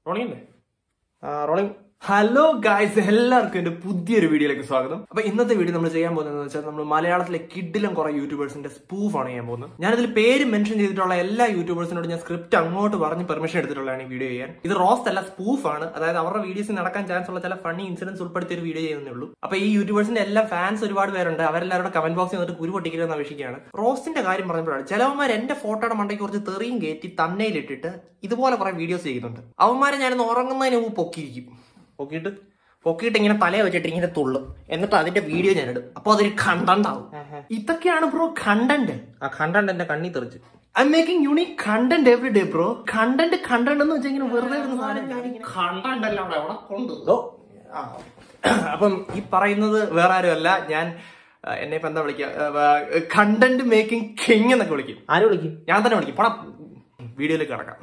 Rolling അല്ലേ rolling hello guys എല്ലാവർക്കും എന്റെ പുതിയൊരു വീഡിയോയിലേക്ക് സ്വാഗതം അപ്പൊ ഇന്നത്തെ വീഡിയോ നമ്മൾ ചെയ്യാൻ പോകുന്നത് വെച്ചാൽ നമ്മൾ മലയാളത്തിലെ കിഡിലും കുറെ യൂട്യൂബേഴ്സിന്റെ സ്പൂഫാണ് ചെയ്യാൻ പോകുന്നത് ഞാനിതിൽ പേര് മെൻഷൻ ചെയ്തിട്ടുള്ള എല്ലാ യൂട്യൂബേഴ്സിനോട് ഞാൻ സ്ക്രിപ്റ്റ് അങ്ങോട്ട് പറഞ്ഞ് പെർമിഷൻ എടുത്തിട്ടുള്ളതാണ് ഈ വീഡിയോ ചെയ്യാൻ ഇത് റോസ്റ്റ് അല്ല സ്പൂഫാണ് അതായത് അവരുടെ വീഡിയോസിൽ നടക്കാൻ ചാൻസ് ഉള്ള ചില ഫണ്ണി ഇൻസിഡൻസ് ഉൾപ്പെടുത്തിയ ഒരു വീഡിയോ ചെയ്യുന്നേ ഉള്ളൂ അപ്പൊ ഈ യൂട്യൂബേഴ്സിന്റെ എല്ലാ ഫാൻസ് ഒരുപാട് പേരുണ്ട് അവരെല്ലാവരുടെ കമന്റ് ബോക്സിൽ വന്നിട്ട് കുരു പൊട്ടിക്കരുതെന്ന് അപേക്ഷിക്കുകയാണ് റോസ്റ്റിന്റെ കാര്യം പറഞ്ഞപ്പോഴാണ് ചിലവന്മാർ എന്റെ ഫോട്ടോയുടെ മണ്ടയ്ക്ക് കുറച്ച് തെറിയും കയറ്റി തന്നയിലിട്ടിട്ട് ഇതുപോലെ കുറെ വീഡിയോസ് ചെയ്യുന്നുണ്ട് അവന്മാരെ ഞാനൊന്ന് ഉറങ്ങുന്നതിന് മുമ്പ് പൊക്കിയിരിക്കും പൊക്കിയിട്ട് പൊക്കിയിട്ട് ഇങ്ങനെ തലയെ വെച്ചിട്ട് ഇങ്ങനെ തുള്ളും എന്നിട്ട് അതിന്റെ വീഡിയോ ഞാൻ ഇടും അപ്പൊ അതൊരു കണ്ടന്റ് ആവും ഇതൊക്കെയാണ് ബ്രോ കണ്ടന്റ് ആ കണ്ടന്റ് എന്റെ കണ്ണി തെറിച്ച് I making unique content every day bro content content എന്ന് വെച്ചാൽ ഇങ്ങനെ വെറുതെ ഇരുന്ന് കണ്ടന്റ് അല്ല അവിടെ അവിടെ കൊണ്ട് ഓ, ആ. അപ്പം ഈ പറയുന്നത് വേറെ ആരുമല്ല ഞാൻ ആ, എന്നെ ഇപ്പൊ എന്താ വിളിക്കുക കണ്ടന്റ് മേക്കിംഗ് കിങ് എന്നൊക്കെ വിളിക്കും ആര് വിളിക്കും ഞാൻ തന്നെ വിളിക്കും പണം വീഡിയോയിലേക്ക് കിടക്കാം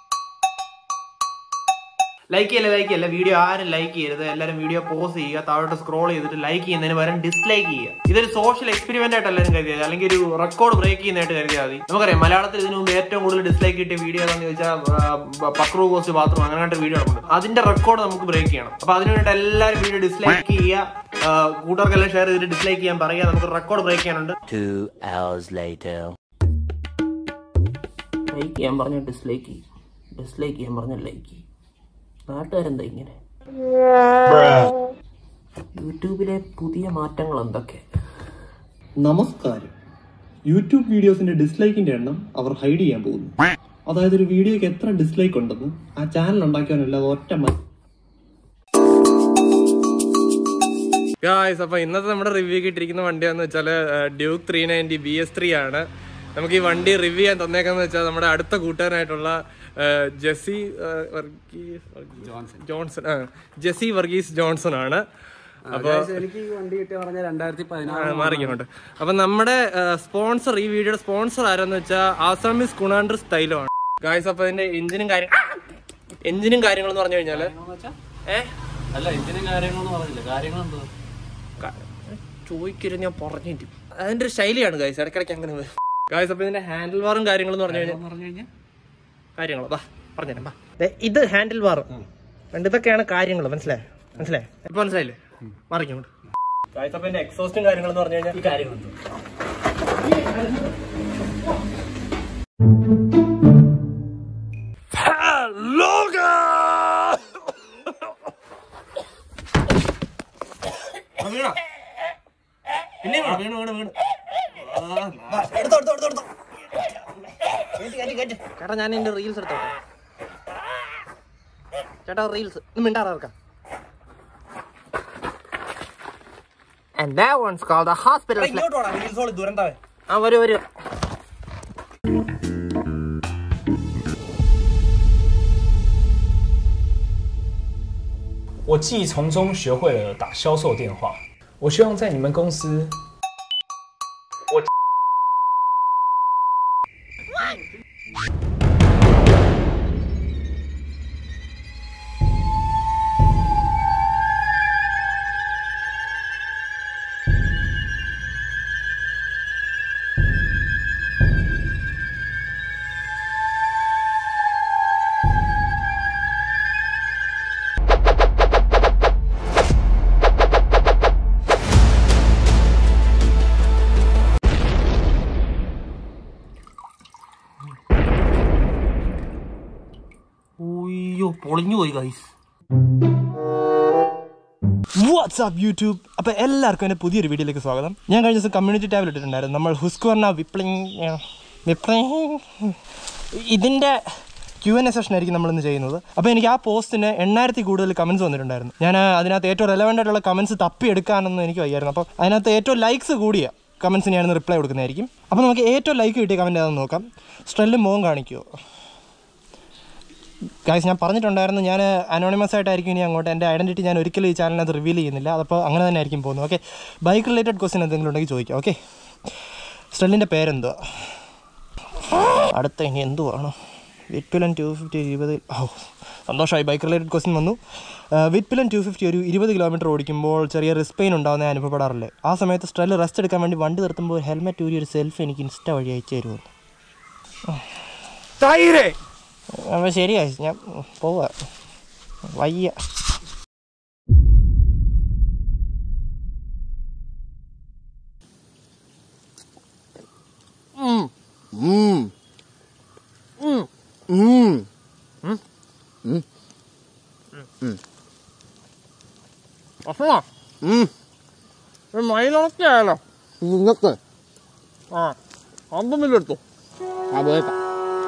ലൈക്ക് ചെയ്യല്ല ലൈക്ക് ചെയ്യല്ല വീഡിയോ ആരും ലൈക്ക് ചെയ്യരുത് എല്ലാവരും വീഡിയോ പോസ് ചെയ്യുക താഴോട്ട് സ്ക്രോൾ ചെയ്തിട്ട് ലൈക്ക് ചെയ്യുന്നതിന് പകരം ഡിസ്ലൈക്ക് ചെയ്യുക ഇതൊരു സോഷ്യൽ എക്സ്പെരിമെന്റ് ആയിട്ട് എല്ലാവരും കരുതിയത് അല്ലെങ്കിൽ ഒരു റെക്കോർഡ് ബ്രേക്ക് ചെയ്യുന്നതായിട്ട് കരുതിയാൽ മതി നമുക്കറിയാം മലയാളത്തിൽ ഇതിനു മുമ്പ് ഏറ്റവും കൂടുതൽ ഡിസ്ലൈക്ക് കിട്ടിയ വീഡിയോ ഏതാണെന്ന് ചോദിച്ചാൽ പക്രു കോസ്റ്റ് ബാത്റൂം അങ്ങനെ വീഡിയോ നടക്കുന്നത് അതിന്റെ റെക്കോർഡ് നമുക്ക് ബ്രേക്ക് ചെയ്യണം അപ്പൊ അതിനുവേണ്ടി എല്ലാവരും വീഡിയോ ഡിസ്ലൈക്ക് ചെയ്യുക ആ, കൂട്ടുകാർക്കെല്ലാം ഷെയർ ചെയ്തിട്ട് ഡിസ്ലൈക്ക് ചെയ്യാൻ പറയുക നമുക്ക് റെക്കോർഡ് ബ്രേക്ക് ചെയ്യാനുണ്ട് Two hours later. ലൈക്ക് ചെയ്യാൻ പറഞ്ഞ ഡിസ്ലൈക്ക് ചെയ്യും ഡിസ്ലൈക്ക് ചെയ്യാൻ പറഞ്ഞ ലൈക്ക് ചെയ്യും നാട്ടുകാരെന്താ ഇങ്ങനെ യൂട്യൂബിലെ പുതിയ മാറ്റങ്ങൾ എന്തൊക്കെ നമസ്കാരം യൂട്യൂബ് വീഡിയോസിന്റെ ഡിസ്ലൈക്കിന്റെ എണ്ണം അവർ ഹൈഡ് ചെയ്യാൻ പോകുന്നു അതായത് ഒരു വീഡിയോക്ക് എത്ര ഡിസ്ലൈക്ക് ഉണ്ടെന്ന് ആ ചാനൽ ഉണ്ടാക്കിയവനല്ല അത് ഒറ്റ മ- ഗായ്സ് അപ്പൊ ഇന്നത്തെ നമ്മുടെ റിവ്യൂ കിട്ടിയിരിക്കുന്ന വണ്ടിയാന്ന് വെച്ചാൽ Duke three ninety B S three ആണ് നമുക്ക് ഈ വണ്ടി റിവ്യൂ ചെയ്യാൻ തന്നേക്കാന്ന് വെച്ചാൽ നമ്മുടെ അടുത്ത കൂട്ടുകാരനായിട്ടുള്ള ആ, ജെസി ആ, വർഗീസ് ജോൺസൺ ആ ജെസി വർഗീസ് ജോൺസൺ ആണ് അപ്പൊ എനിക്ക് ഈ വണ്ടി കിട്ടിയ പറഞ്ഞ രണ്ടായിരത്തി പതിനാറ് ആ, മാറിക്കോട്ടെ അപ്പൊ നമ്മുടെ സ്പോൺസർ ഈ വീഡിയോയുടെ സ്പോൺസർ ആരെന്ന് വെച്ചാൽ ആസാമീസ് കുണാണ്ടർ സ്റ്റൈലോ ആണ് ഗായ്സ് അപ്പൊ ഇതിന്റെ എഞ്ചിനും കാര്യം എഞ്ചിനും കാര്യങ്ങളെന്ന് പറഞ്ഞു കഴിഞ്ഞാല് ഏഹ് അല്ല എന്തിനും കാര്യങ്ങളൊന്നും പറഞ്ഞില്ല കാര്യങ്ങൾ എന്തോ ചോദിക്കരുത് ഞാൻ പറഞ്ഞിട്ട് അതിന്റെ ഒരു ശൈലിയാണ് ഗൈസ് ഇടയ്ക്കിടയ്ക്ക് അങ്ങനെ ഗൈസ് അപ്പൊ ഇതിന്റെ ഹാൻഡിൽ ബാറും കാര്യങ്ങളും പറഞ്ഞു കഴിഞ്ഞാൽ പറഞ്ഞു കഴിഞ്ഞാൽ കാര്യങ്ങളോ വാ പറഞ്ഞുതരാം വാ ദേ, ഇത് ഹാൻഡിൽ ബാർ രണ്ട് ഇതൊക്കെയാണ് കാര്യങ്ങൾ മനസ്സിലായി മനസ്സിലായി ഇപ്പൊ മനസ്സിലായില്ലേ മറിക്കോണ്ട് ഗൈസ് അപ്പൊ ഇതിന്റെ എക്സോസ്റ്റും കാര്യങ്ങളും എന്ന് പറഞ്ഞു കഴിഞ്ഞാൽ ഈ കാര്യങ്ങൾ വീണോ പിന്നെ വീണു വീണു വീണു വീണു എടുത്തോ എടുത്തോ എടുത്തോ എടുത്തോ കേറ്റി, കേറ്റി, കേറ്റി. ചേട്ടാ ഞാൻ എന്റെ റീൽസ് എടുത്തോട്ടെ ചേട്ടാ റീൽസ് മിണ്ടാറാ ഇറക്കാം And that one's called a hospital. ആ വരൂ വരൂ 我既从中学会了打销售电话。我希望在你们公司， അയ്യോ പൊളിഞ്ഞു പോയി ഗൈസ് വാട്സ്ആപ്പ് യൂട്യൂബ് അപ്പൊ എല്ലാവർക്കും എന്റെ പുതിയൊരു വീഡിയോയിലേക്ക് സ്വാഗതം ഞാൻ കഴിഞ്ഞ ദിവസം കമ്മ്യൂണിറ്റി ടാബിൽ ഇട്ടിട്ടുണ്ടായിരുന്നു നമ്മൾ ഹുസ്കോർണ വിപ്ലിംഗ് വിപ്ലിംഗ് ഇതിന്റെ ക്യു എൻ എ സെഷൻ ആയിരിക്കും നമ്മളിന്ന് ചെയ്യുന്നത് അപ്പോൾ എനിക്ക് ആ പോസ്റ്റിന് എണ്ണായിരത്തി കൂടുതൽ കമൻസ് വന്നിട്ടുണ്ടായിരുന്നു ഞാൻ അതിനകത്ത് ഏറ്റവും റെലവൻ്റ് ആയിട്ടുള്ള കമൻസ് തപ്പിയെടുക്കാനൊന്നും എനിക്ക് വയ്യായിരുന്നു അപ്പോൾ അതിനകത്ത് ഏറ്റവും ലൈക്സ് കൂടിയ കമൻസിന് ഞാനിന്ന് റിപ്ലൈ കൊടുക്കുന്നതായിരിക്കും അപ്പോൾ നമുക്ക് ഏറ്റവും ലൈക്ക് കിട്ടിയ കമൻറ്റ് ഏതാണെന്ന് നോക്കാം സ്ട്രെല്ലും മോൻ കാണിക്കുമോ ഗായ്സ് ഞാൻ പറഞ്ഞിട്ടുണ്ടായിരുന്നു ഞാൻ അനോണിമസ് ആയിട്ടായിരിക്കും ഇനി അങ്ങോട്ട് എൻ്റെ ഐഡൻറ്റിറ്റി ഞാൻ ഒരിക്കലും ഈ ചാനലിനകത്ത് റിവീൽ ചെയ്യുന്നില്ല അതപ്പോൾ അങ്ങനെ തന്നെ ആയിരിക്കും പോകുന്നത് ഓക്കെ ബൈക്ക് റിലേറ്റഡ് ക്വസ്റ്റ്യൻ എന്തെങ്കിലും ഉണ്ടെങ്കിൽ ചോദിക്കാം ഓക്കെ സ്റ്റെല്ലിൻ്റെ പേരെന്തുവാ അടുത്ത ഇനി എന്തുവാണ് വിറ്റ്പിലൻ ടു ഫിഫ്റ്റി ഇരുപത് ഓ സന്തോഷമായി ബൈക്ക് റിലേറ്റഡ് ക്വസ്റ്റ്യൻ വന്നു വിറ്റ്പിലൻ ടു ഫിഫ്റ്റി ഒരു ഇരുപത് കിലോമീറ്റർ ഓടിക്കുമ്പോൾ ചെറിയ റിസ്ക് പെയിൻ ഉണ്ടാകുന്ന അനുഭവപ്പെടാറില്ലേ ആ സമയത്ത് സ്ട്രെല്ല് റെസ്റ്റ് എടുക്കാൻ വേണ്ടി വണ്ടി നിർത്തുമ്പോൾ ഒരു ഹെൽമെറ്റ് ഊരി ഒരു സെൽഫി എനിക്ക് ഇൻസ്റ്റ വഴി അയച്ചു തരുമോ അപ്പോൾ ശരിയായി ഞാൻ പോവാ വയ്യ മയിലുണക്കായാലോ നിങ്ങൾക്ക് ആ അമ്പം മില്ലെടുത്തു ആ പോയേക്കാം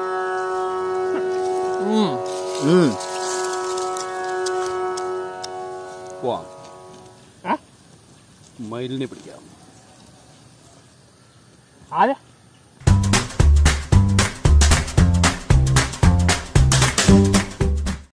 ഉം. പോവാം മയിലിനെ പിടിക്കാം ആരാ